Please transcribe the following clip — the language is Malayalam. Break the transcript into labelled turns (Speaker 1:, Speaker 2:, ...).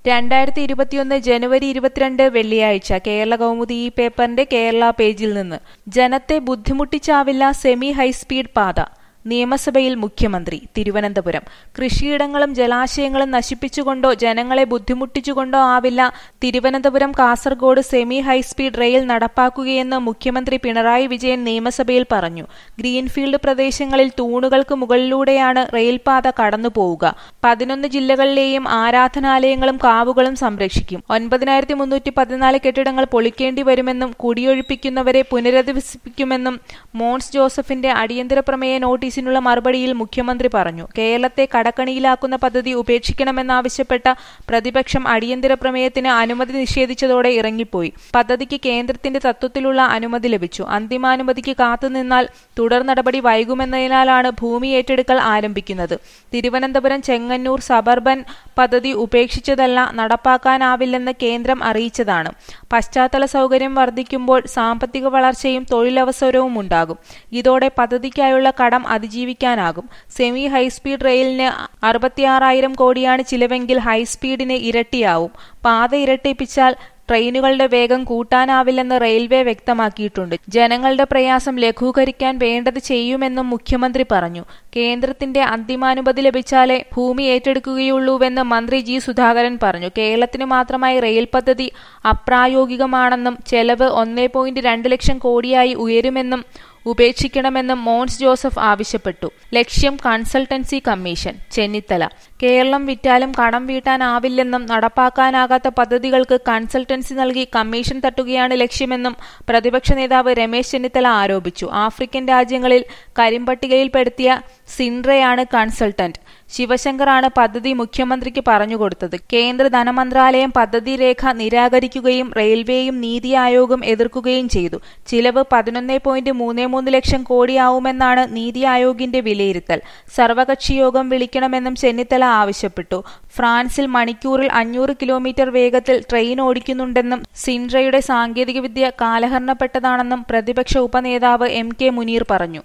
Speaker 1: രണ്ടായിരത്തി ഇരുപത്തിയൊന്ന് ജനുവരി ഇരുപത്തിരണ്ട് വെള്ളിയാഴ്ച കേരള കൗമുദി ഈ പേപ്പറിന്റെ കേരള പേജിൽ നിന്ന് ജനത്തെ ബുദ്ധിമുട്ടിച്ചാവില്ല സെമി ഹൈസ്പീഡ് പാത നിയമസഭയിൽ മുഖ്യമന്ത്രി തിരുവനന്തപുരം കൃഷിയിടങ്ങളും ജലാശയങ്ങളും നശിപ്പിച്ചുകൊണ്ടോ ജനങ്ങളെ ബുദ്ധിമുട്ടിച്ചുകൊണ്ടോ ആവില്ല Thiruvananthapuram Kasaragod semi high speed rail നടപ്പാക്കുകയെന്ന് മുഖ്യമന്ത്രി പിണറായി വിജയൻ നിയമസഭയിൽ പറഞ്ഞു ഗ്രീൻഫീൽഡ് പ്രദേശങ്ങളിൽ തൂണുകൾക്ക് മുകളിലൂടെയാണ് റെയിൽപാത കടന്നുപോവുക പതിനൊന്ന് ജില്ലകളിലെയും ആരാധനാലയങ്ങളും കാവുകളും സംരക്ഷിക്കും ഒൻപതിനായിരത്തി മുന്നൂറ്റി പതിനാല് കെട്ടിടങ്ങൾ പൊളിക്കേണ്ടി വരുമെന്നും കുടിയൊഴിപ്പിക്കുന്നവരെ പുനരധിവസിപ്പിക്കുമെന്നും മോൻസ് ജോസഫിന്റെ അടിയന്തര പ്രമേയ നോട്ടീസിനുള്ള മറുപടിയിൽ മുഖ്യമന്ത്രി പറഞ്ഞു കേരളത്തെ കടക്കണിയിലാക്കുന്ന പദ്ധതി ഉപേക്ഷിക്കണമെന്നാവശ്യപ്പെട്ട പ്രതിപക്ഷം അടിയന്തര പ്രമേയത്തിന് അനുമതി നിഷേധിച്ചതോടെ ഇറങ്ങിപ്പോയി പദ്ധതിക്ക് കേന്ദ്രത്തിന്റെ തത്വത്തിലുള്ള അനുമതി ലഭിച്ചു അന്തിമാനുമതിക്ക് കാത്തുനിന്നാൽ തുടർ നടപടി വൈകുമെന്നതിനാലാണ് ഭൂമി ഏറ്റെടുക്കൽ ആരംഭിക്കുന്നത് തിരുവനന്തപുരം ചെങ്ങന്നൂർ സബർബൻ പദ്ധതി ഉപേക്ഷിച്ചതല്ല നടപ്പാക്കാനാവില്ലെന്ന് കേന്ദ്രം അറിയിച്ചതാണ് പശ്ചാത്തല സൗകര്യം വർദ്ധിക്കുമ്പോൾ സാമ്പത്തിക വളർച്ചയും തൊഴിലവസരവും ഉണ്ടാകും ഇതോടെ പദ്ധതിക്കായുള്ള കടം അതിജീവിക്കാനാകും സെമി ഹൈസ്പീഡ് റെയിലിന് അറുപത്തിയാറായിരം കോടിയാണ് ചിലവെങ്കിൽ ഹൈസ്പീഡിന് ഇരട്ടിയാവും പാത ഇരട്ടിപ്പിച്ചാൽ ട്രെയിനുകളുടെ വേഗം കൂട്ടാനാവില്ലെന്ന് റെയിൽവേ വ്യക്തമാക്കിയിട്ടുണ്ട് ജനങ്ങളുടെ പ്രയാസം ലഘൂകരിക്കാൻ വേണ്ടത് ചെയ്യുമെന്നും മുഖ്യമന്ത്രി പറഞ്ഞു കേന്ദ്രത്തിന്റെ അന്തിമാനുമതി ലഭിച്ചാലേ ഭൂമി ഏറ്റെടുക്കുകയുള്ളൂവെന്ന് മന്ത്രി ജി സുധാകരൻ പറഞ്ഞു കേരളത്തിന് മാത്രമായി റെയിൽ പദ്ധതി അപ്രായോഗികമാണെന്നും ചെലവ് ഒന്നേ പോയിന്റ് രണ്ട് ലക്ഷം കോടിയായി ഉയരുമെന്നും ഉപേക്ഷിക്കണമെന്നും മോൻസ് ജോസഫ് ആവശ്യപ്പെട്ടു ലക്ഷ്യം കൺസൾട്ടൻസി കമ്മീഷൻ ചെന്നിത്തല കേരളം വിറ്റാലും കടം വീട്ടാനാവില്ലെന്നും നടപ്പാക്കാനാകാത്ത പദ്ധതികൾക്ക് കൺസൾട്ടൻസി നൽകി കമ്മീഷൻ തട്ടുകയാണ് ലക്ഷ്യമെന്നും പ്രതിപക്ഷ നേതാവ് രമേശ് ചെന്നിത്തല ആരോപിച്ചു ആഫ്രിക്കൻ രാജ്യങ്ങളിൽ കരിമ്പട്ടികയിൽപ്പെടുത്തിയ സിൻഡ്രയാണ് കൺസൾട്ടന്റ് ശിവശങ്കറാണ് പദ്ധതി മുഖ്യമന്ത്രിക്ക് പറഞ്ഞുകൊടുത്തത് കേന്ദ്ര ധനമന്ത്രാലയം പദ്ധതി രേഖ നിരാകരിക്കുകയും റെയിൽവേയും നീതി ആയോഗും എതിർക്കുകയും ചെയ്തു ചിലവ് പതിനൊന്ന് പോയിന്റ് മൂന്ന് മൂന്ന് ലക്ഷം കോടിയാവുമെന്നാണ് നീതി ആയോഗിന്റെ വിലയിരുത്തൽ സർവകക്ഷി യോഗം വിളിക്കണമെന്നും ചെന്നിത്തല ആവശ്യപ്പെട്ടു ഫ്രാൻസിൽ മണിക്കൂറിൽ അഞ്ഞൂറ് കിലോമീറ്റർ വേഗത്തിൽ ട്രെയിൻ ഓടിക്കുന്നുണ്ടെന്നും സിൻഡ്രയുടെ സാങ്കേതികവിദ്യ കാലഹരണപ്പെട്ടതാണെന്നും പ്രതിപക്ഷ ഉപനേതാവ് എം കെ മുനീർ പറഞ്ഞു